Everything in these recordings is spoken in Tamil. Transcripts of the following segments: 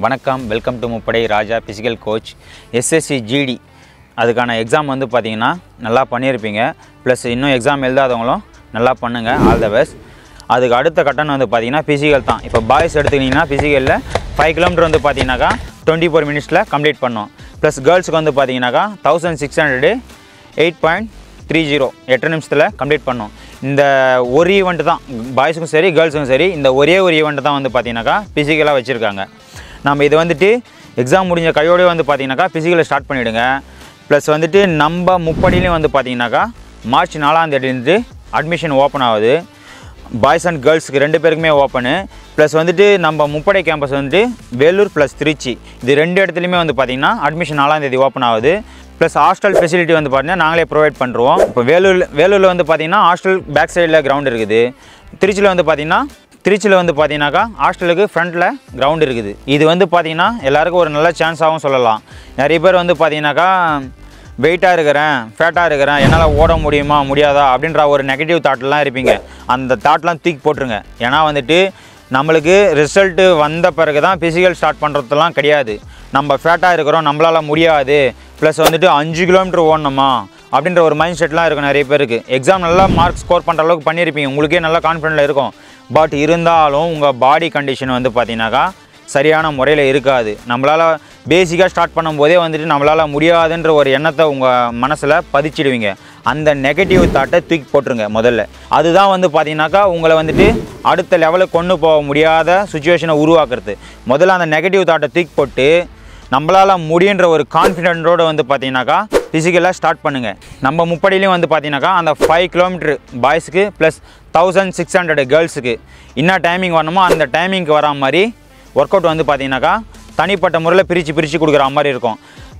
வணக்கம் welcome to Muppadai Raja physical coach SSC GD அதுக்கான எக்ஸாம் வந்து பார்த்தீங்கன்னா நல்லா பண்ணியிருப்பீங்க ப்ளஸ் இன்னும் எக்ஸாம் எழுதாதவங்களும் நல்லா பண்ணுங்கள் ஆல் த பெஸ்ட் அதுக்கு அடுத்த கட்டணம் வந்து பார்த்தீங்கன்னா ஃபிசிக்கல் தான் இப்போ பாய்ஸ் எடுத்துக்கிட்டிங்கன்னா ஃபிசிக்கலில் ஃபைவ் கிலோமீட்டர் வந்து பார்த்தீங்கன்னாக்கா டுவெண்ட்டி ஃபோர் மினிட்ஸில் கம்ப்ளீட் பண்ணோம் ப்ளஸ் கேர்ள்ஸுக்கு வந்து பார்த்தீங்கன்னாக்கா thousand six hundred eight point three zero எட்டு நிமிஷத்தில் கம்ப்ளீட் பண்ணோம் இந்த ஒரு ஈவெண்ட் தான் பாய்ஸுக்கும் சரி கேர்ள்ஸுக்கும் சரி இந்த ஒரே ஒரு ஈவெண்ட் தான் வந்து பார்த்தீங்கன்னாக்கா ஃபிசிக்கலாக வச்சுருக்காங்க நம்ம இது வந்துட்டு எக்ஸாம் முடிஞ்ச கையோடய வந்து பார்த்தீங்கன்னாக்கா ஃபிசிக்கலை ஸ்டார்ட் பண்ணிவிடுங்க ப்ளஸ் வந்துட்டு நம்ம முப்படிலையும் வந்து பார்த்தீங்கன்னாக்கா மார்ச் நாலாம் தேதியிலேருந்து அட்மிஷன் ஓப்பன் ஆகுது பாய்ஸ் அண்ட் கேர்ள்ஸுக்கு ரெண்டு பேருக்குமே ஓப்பனு ப்ளஸ் வந்துட்டு நம்ம முப்படை கேம்பஸ் வந்துட்டு வேலூர் ப்ளஸ் திருச்சி இது ரெண்டு இடத்துலையுமே வந்து பார்த்திங்கன்னா அட்மிஷன் நாலாம் தேதி ஓப்பன் ஆகுது ப்ளஸ் ஹாஸ்டல் ஃபெசிலிட்டி வந்து பார்த்தீங்கன்னா நாங்களே ப்ரொவைட் பண்ணுறோம் இப்போ வேலூர் வேலூரில் வந்து பார்த்தீங்கன்னா ஹாஸ்டல் பேக் சைடில் கிரவுண்ட் இருக்குது திருச்சியில் வந்து பார்த்தீங்கன்னா திருச்சியில் வந்து பார்த்தீங்கன்னாக்கா ஹாஸ்டலுக்கு ஃப்ரண்ட்டில் கிரவுண்ட் இருக்குது இது வந்து பார்த்தீங்கன்னா எல்லாருக்கும் ஒரு நல்ல சான்ஸாகவும் சொல்லலாம் நிறைய பேர் வந்து பார்த்தீங்கன்னாக்கா வெயிட்டாக இருக்கிறேன் ஃபேட்டாக இருக்கிறேன் என்னால் ஓட முடியுமா முடியாதா அப்படின்ற ஒரு நெகட்டிவ் தாட்லாம் இருப்பீங்க அந்த தாட்லாம் தூக்கி போட்டுருங்க ஏன்னா வந்துட்டு நம்மளுக்கு ரிசல்ட்டு வந்த பிறகு தான் ஃபிசிக்கல் ஸ்டார்ட் பண்ணுறதுலாம் கிடையாது நம்ம ஃபேட்டாக இருக்கிறோம் நம்மளால் முடியாது ப்ளஸ் வந்துட்டு அஞ்சு கிலோமீட்டர் ஓடணுமா அப்படின்ற ஒரு மைண்ட் செட்லாம் இருக்கும் நிறைய பேருக்கு எக்ஸாம் நல்லா மார்க் ஸ்கோர் பண்ணுற அளவுக்கு பண்ணியிருப்பீங்க உங்களுக்கே நல்லா கான்ஃபிடென்ட்டில் இருக்கும் பட் இருந்தாலும் உங்கள் பாடி கண்டிஷன் வந்து பார்த்தீங்கன்னாக்கா சரியான முறையில் இருக்காது நம்மளால் பேசிக்காக ஸ்டார்ட் பண்ணும்போதே வந்துட்டு நம்மளால் முடியாதுன்ற ஒரு எண்ணத்தை உங்கள் மனசில் பதிச்சிடுவீங்க அந்த நெகட்டிவ் தாட்டை தூக்கி போட்டுருங்க முதல்ல அதுதான் வந்து பார்த்தீங்கன்னாக்கா உங்களை வந்துட்டு அடுத்த லெவலுக்கு கொண்டு போக முடியாத சுச்சுவேஷனை உருவாக்குறது முதல்ல அந்த நெகட்டிவ் தாட்டை தூக்கி போட்டு நம்மளால் முடியுன்ற ஒரு கான்ஃபிடென்ட்டோடு வந்து பார்த்தீங்கன்னாக்கா ஃபிசிக்கலாக ஸ்டார்ட் பண்ணுங்கள் நம்ம முப்படிலையும் வந்து பார்த்தீங்கன்னாக்கா அந்த ஃபைவ் கிலோமீட்டர் பாய்ஸுக்கு ப்ளஸ் தௌசண்ட் சிக்ஸ் ஹண்ட்ரட் கேர்ள்ஸுக்கு என்ன டைமிங் வரணுமோ அந்த டைமிங்க்கு வரா மாதிரி ஒர்க் அவுட் வந்து பார்த்தீங்கன்னாக்கா தனிப்பட்ட முறையில் பிரித்து பிரித்து கொடுக்குற மாதிரி இருக்கும்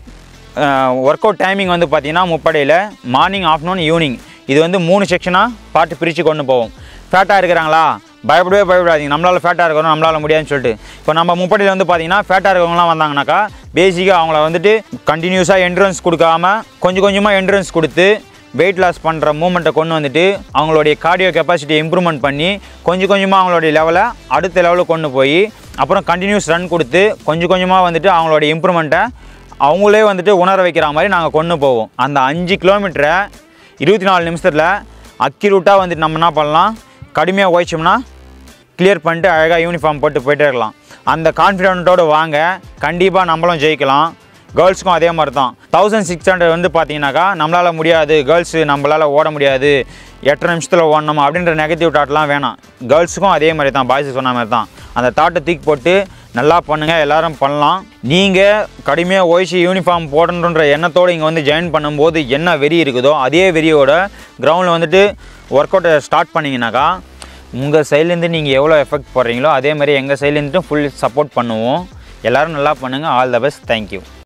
ஒர்க் அவுட் டைமிங் வந்து பார்த்தீங்கன்னா முப்படையில் மார்னிங் ஆஃப்டர்நூன் ஈவினிங் இது வந்து மூணு செக்ஷனாக பார்த்து பிரித்து கொண்டு போவோம் ஃபேட்டாக இருக்கிறாங்களா பயப்படவே பயப்படாதீங்க நம்மளால் ஃபேட்டாக இருக்கிறோம் நம்மளால் முடியாதுன்னு சொல்லிட்டு இப்போ நம்ம முப்படியில் வந்து பார்த்தீங்கன்னா ஃபேட்டாக இருக்கிறவங்களாம் வந்தாங்கனாக்கா பேசிக்காக அவங்கள வந்துட்டு கண்டினியூஸாக என்ட்ரன்ஸ் கொடுக்காம கொஞ்சம் கொஞ்சமாக என்ட்ரன்ஸ் கொடுத்து வெயிட் லாஸ் பண்ணுற மூமெண்ட்டை கொண்டு வந்துட்டு அவங்களுடைய கார்டியோ கெப்பாசிட்டியை இம்ப்ரூவ்மெண்ட் பண்ணி கொஞ்சம் கொஞ்சமாக அவங்களுடைய லெவலை அடுத்த லெவலுக்கு கொண்டு போய் அப்புறம் கண்டினியூஸ் ரன் கொடுத்து கொஞ்சம் கொஞ்சமாக வந்துட்டு அவங்களுடைய இம்ப்ரூவ்மெண்ட்டை அவங்களே வந்துட்டு உணர வைக்கிற மாதிரி நாங்கள் கொண்டு போவோம் அந்த அஞ்சு கிலோமீட்டரை இருபத்தி நாலு நிமிஷத்தில் அக்யூரேட்டாக வந்துட்டு நம்ம என்ன பண்ணலாம் கடுமையாக உழைச்சோம்னா கிளியர் பண்ணிட்டு அழகாக யூனிஃபார்ம் போட்டு போயிட்டே இருக்கலாம் அந்த கான்ஃபிடென்ட்டோடு வாங்க கண்டிப்பாக நம்மளும் ஜெயிக்கலாம் கேர்ள்ஸுக்கும் அதே மாதிரி தான் தௌசண்ட் சிக்ஸ் ஹண்ட்ரட் வந்து பார்த்தீங்கன்னாக்கா நம்மளால் முடியாது கேர்ள்ஸு நம்மளால் ஓட முடியாது எட்டரை நிமிஷத்தில் ஓடணும் அப்படின்ற நெகட்டிவ் தாட்லாம் வேணாம் கேர்ள்ஸுக்கும் அதே மாதிரி தான் பாய்ஸுக்கு சொன்ன மாதிரி தான் அந்த தாட்டை தூக்கி போட்டு நல்லா பண்ணுங்கள் எல்லாரும் பண்ணலாம் நீங்கள் கடுமையாக ஒய்சி யூனிஃபார்ம் போடணுன்ற எண்ணத்தோடு இங்கே வந்து ஜாயின் பண்ணும்போது என்ன வெறி இருக்குதோ அதே வெறியோட கிரவுண்டில் வந்துட்டு ஒர்க் அவுட்டை ஸ்டார்ட் பண்ணிங்கனாக்கா உங்கள் சைட்லேருந்து நீங்கள் எவ்வளோ எஃபெக்ட் போடுறீங்களோ அதே மாதிரி எங்கள் சைட்லேருந்துட்டும் ஃபுல் சப்போர்ட் பண்ணுவோம் எல்லோரும் நல்லா பண்ணுங்கள் ஆல் த பெஸ்ட் தேங்க்யூ